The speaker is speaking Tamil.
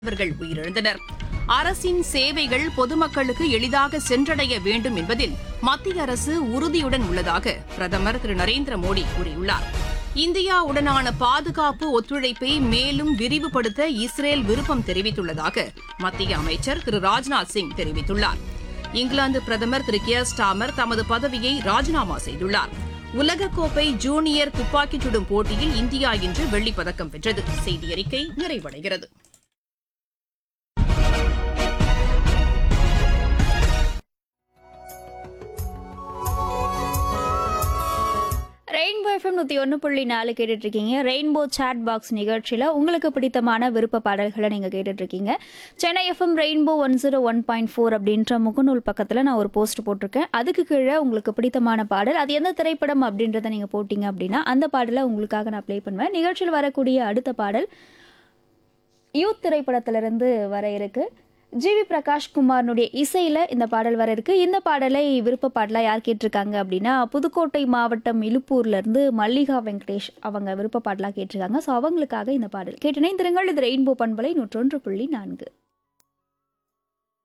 அவர்கள் உயிரிழந்தனர் அரசின் சேவைகள் பொதுமக்களுக்கு எளிதாக சென்றடைய வேண்டும் என்பதில் மத்திய அரசு உறுதியுடன் உள்ளதாக பிரதமர் திரு நரேந்திர மோடி கூறியுள்ளார் இந்தியாவுடனான பாதுகாப்பு ஒத்துழைப்பை மேலும் விரிவுபடுத்த இஸ்ரேல் விருப்பம் தெரிவித்துள்ளதாக மத்திய அமைச்சர் திரு ராஜ்நாத் சிங் தெரிவித்துள்ளார் இங்கிலாந்து பிரதமர் திரு கியர் ஸ்டாமர் தமது பதவியை ராஜினாமா செய்துள்ளார் உலகக்கோப்பை ஜூனியர் துப்பாக்கிச் சுடும் போட்டியில் இந்தியா இன்று வெள்ளிப் பதக்கம் வென்றது செய்தி அறிக்கை நிறைவடைகிறது ரெயின்போ எஃப்எம் நூற்றி ஒன்று புள்ளி நாலு கேட்டுட்ருக்கீங்க ரெயின்போ சாட் பாக்ஸ் நிகழ்ச்சியில் உங்களுக்கு பிடித்தமான விருப்ப பாடல்களை நீங்கள் கேட்டுட்ருக்கீங்க Chennai FM rainbow one zero one point four அப்படின்ற முகநூல் பக்கத்தில் நான் ஒரு போஸ்ட் போட்டிருக்கேன் அதுக்கு கீழே உங்களுக்கு பிடித்தமான பாடல் அது எந்த திரைப்படம் அப்படின்றத நீங்கள் போட்டிங்க அப்படின்னா அந்த பாடலை உங்களுக்காக நான் ப்ளே பண்ணுவேன் நிகழ்ச்சியில் வரக்கூடிய அடுத்த பாடல் யூத் திரைப்படத்திலிருந்து வர இருக்கு ஜிவி பிரகாஷ் குமாரனுடைய இசையில் இந்த பாடல் வர இருக்கு இந்த பாடலை விருப்ப பாடலாக யார் கேட்டிருக்காங்க அப்படின்னா புதுக்கோட்டை மாவட்டம் இலுப்பூர்லேருந்து மல்லிகா வெங்கடேஷ் அவங்க விருப்ப பாடலாக கேட்டிருக்காங்க ஸோ அவங்களுக்காக இந்த பாடல் கேட்டினை திருங்கள் இது ரெயின்போ பண்பலை நூற்றொன்று புள்ளி நான்கு